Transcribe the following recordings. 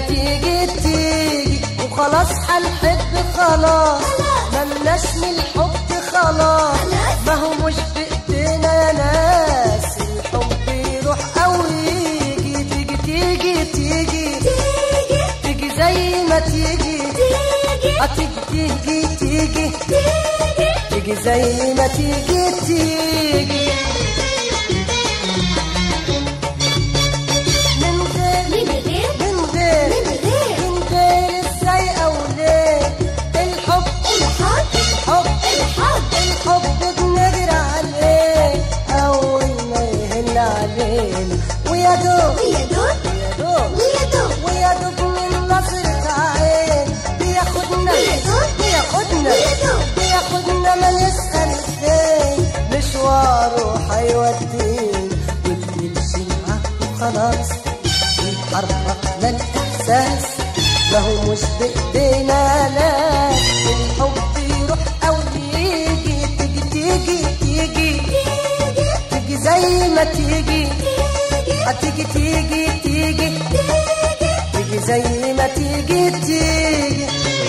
تيجي تيجي وخلاص هنحب خلاص ملناش من الحب خلاص ما هو مش بايدينا يا ناس الحب يروح او يجي تيجي تيجي تيجي تيجي زي ما تيجي هتيجي تيجي تيجي تيجي زي ما تيجي تيجي من غير من غير من غير من غير من غير ازاي او ليه الحب الحب الحب الحب الحب بنجري عليه اول ما يهل علينا ويا دوب ويا دوب ويا دوب ويا دوب ويا دوب من نظرة عين بياخدنا ويا دوب بياخدنا ويا دوب بياخدنا ما نسأل فين مشواره هيودينا وبنمشي معاه وخلاص بيحركنا الإحساس ما هو مش بإيدينا لا الحب يروح أو يجي تيجي تيجي تيجي تيجي زي ما تيجي هتيجي تيجي تيجي تيجي زي ما تيجي تيجي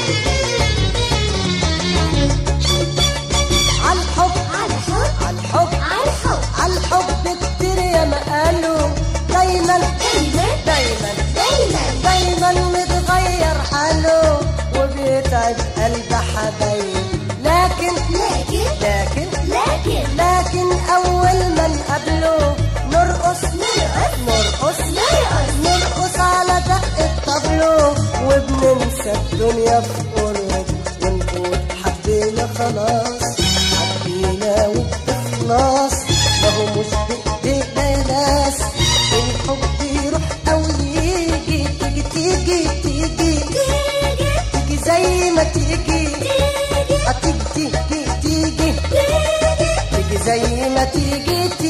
عالحب عالحب عالحب عالحب عالحب كتير يا ما قالوا دايما دايما دايما دايما دايما متغير حاله وبيتعب قلب حبايب لكن لكن لكن لكن لكن أول ما نقابله نرقص نرقص نرقص نرقص نرقص على دق الطبلو وبننسى الدنيا في قرب ونقول حبينا خلاص حبينا وبإخلاص ما هو مش بإيدينا يا ناس الحب يروح أو يجي تيجي تيجي تيجي تيجي زي ما تيجي هتيجي تيجي تيجي تيجي زي ما تيجي